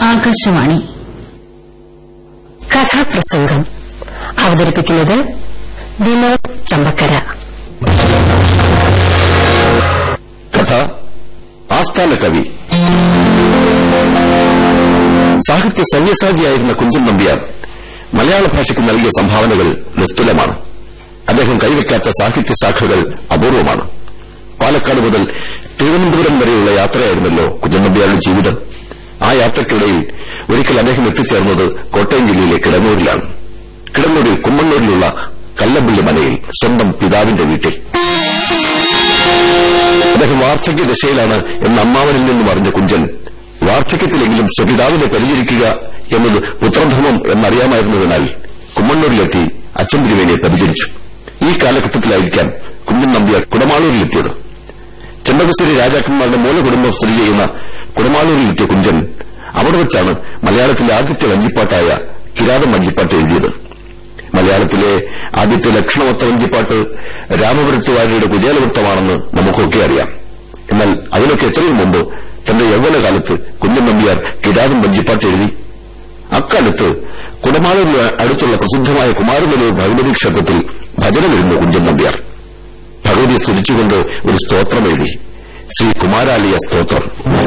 ആകാശവാണി കഥാപ്രസംഗം അവതരിപ്പിക്കുന്നത് വിനോദ് ചമ്പക്കര കഥ ആസ്ഥാന കവി സാഹിത്യ സവ്യസാചിയായിരുന്ന കുഞ്ചൻ നമ്പ്യാർ മലയാള ഭാഷയ്ക്ക് നൽകിയ സംഭാവനകൾ നിസ്തുലമാണ് അദ്ദേഹം കൈവയ്ക്കാത്ത സാഹിത്യ ശാഖകൾ അപൂർവമാണ് പാലക്കാട് മുതൽ തിരുവനന്തപുരം വരെയുള്ള യാത്രയായിരുന്നല്ലോ കുഞ്ചൻ നമ്പ്യാരുടെ ജീവിതം ആ യാത്രയ്ക്കിടയിൽ ഒരിക്കൽ അദ്ദേഹം എത്തിച്ചേർന്നത് കോട്ടയം ജില്ലയിലെ കിടങ്ങൂരിലാണ് കിടങ്ങൂരിൽ കുമ്മണ്ണൂരിലുള്ള കല്ലമ്പള്ളി മനയിൽ സ്വന്തം പിതാവിന്റെ വീട്ടിൽ അദ്ദേഹം വാർദ്ധക്യ ദശയിലാണ് എന്ന് അമ്മാവനിൽ നിന്നും അറിഞ്ഞ കുഞ്ചൻ വാർദ്ധക്യത്തിലെങ്കിലും സ്വപിതാവിനെ പരിചരിക്കുക എന്നത് പുത്രധർമ്മം എന്നറിയാമായിരുന്നതിനാൽ കുമ്മണ്ണൂരിലെത്തി അച്ഛൻ തിരുവേനിയെ പരിചരിച്ചു ഈ കാലഘട്ടത്തിലായിരിക്കാം കുഞ്ഞൻ നമ്പ്യാർ കുടമാളൂരിലെത്തിയത് ചെമ്പകശ്ശേരി രാജാക്കന്മാരുടെ മൂലകുടുംബം സ്ഥിതി ചെയ്യുന്ന കുടമാളൂരിലെത്തിയ കുഞ്ചൻ അവിടെ വെച്ചാണ് മലയാളത്തിലെ ആദ്യത്തെ വഞ്ചിപ്പാട്ടായ കിരാതം വഞ്ചിപ്പാട്ട് എഴുതിയത് മലയാളത്തിലെ ആദ്യത്തെ ലക്ഷണമൊത്ത വഞ്ചിപ്പാട്ട് രാമപുരത്തുവാരിയുടെ കുചേലവൃത്തമാണെന്ന് നമുക്കൊക്കെ അറിയാം എന്നാൽ അതിനൊക്കെ എത്രയും മുമ്പ് തന്റെ യൗവനകാലത്ത് കുഞ്ഞൻ നമ്പ്യാർ കിരാതം വഞ്ചിപ്പാട്ട് എഴുതി അക്കാലത്ത് കുടമാളൂരിന് അടുത്തുള്ള പ്രസിദ്ധമായ കുമാരനല്ലൂർ ഭഗവതി ക്ഷേത്രത്തിൽ ഭജനമിരുന്നു കുഞ്ചൻ നമ്പ്യാർ ഭഗവതിയെ സ്തുതിച്ചുകൊണ്ട് ഒരു സ്തോത്രം എഴുതി ശ്രീ കുമാരാലിയ സ്തോത്രം